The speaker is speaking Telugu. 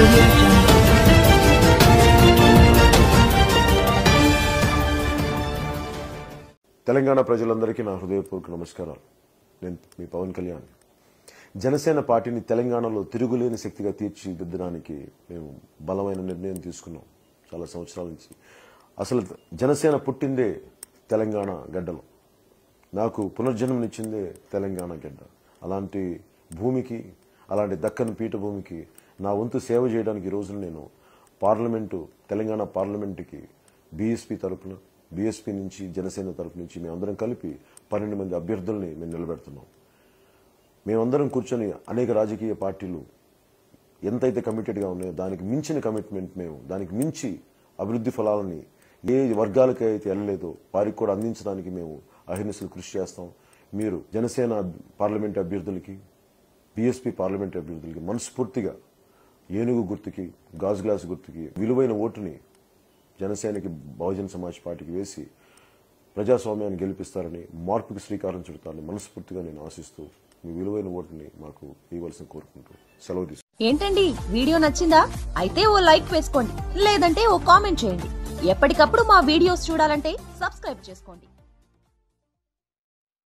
audio jungle. తెలంగాణ ప్రజలందరికీ నా హృదయపూర్వక నమస్కారాలు నేను మీ పవన్ కళ్యాణ్ జనసేన పార్టీని తెలంగాణలో తిరుగులేని శక్తిగా తీర్చిదిద్దడానికి మేము బలమైన నిర్ణయం తీసుకున్నాం చాలా సంవత్సరాల నుంచి అసలు జనసేన పుట్టిందే తెలంగాణ గడ్డలో నాకు పునర్జన్మనిచ్చిందే తెలంగాణ గడ్డ అలాంటి భూమికి అలాంటి దక్కన్ పీఠభూమికి నా వంతు సేవ చేయడానికి ఈ రోజున నేను పార్లమెంటు తెలంగాణ పార్లమెంటుకి బీఎస్పీ తరపున బీఎస్పీ నుంచి జనసేన తరపు నుంచి మేమందరం కలిపి పన్నెండు మంది అభ్యర్థుల్ని మేము నిలబెడుతున్నాం మేమందరం కూర్చొని అనేక రాజకీయ పార్టీలు ఎంతైతే కమిటెడ్గా ఉన్నాయో దానికి మించిన కమిట్మెంట్ మేము దానికి మించి అభివృద్ధి ఫలాలని ఏ వర్గాలకి అయితే వెళ్ళలేదో వారికి కూడా అందించడానికి మేము అహింసలు కృషి చేస్తాం మీరు జనసేన పార్లమెంట్ అభ్యర్థులకి బీఎస్పీ పార్లమెంట్ అభ్యర్థులకి మనస్ఫూర్తిగా ఏనుగు గుర్తుకి గాజు గ్లాసు గుర్తుకి విలువైన ఓటుని జనసేనకి బహుజన్ సమాజ్ పార్టీకి వేసి ప్రజాస్వామ్యాన్ని గెలిపిస్తారని మార్పుకి శ్రీకారం చుడతారని మనస్ఫూర్తిగా నేను ఆశిస్తూ మీ విలువైన ఓటుని మాకు ఇవ్వాల్సిన కోరుకుంటూ సెలవు తీసుకుంటాను ఏంటండి వీడియో నచ్చిందా అయితే ఓ లైక్ వేసుకోండి లేదంటే ఓ కామెంట్ చేయండి ఎప్పటికప్పుడు మా వీడియోస్ చూడాలంటే సబ్స్క్రైబ్ చేసుకోండి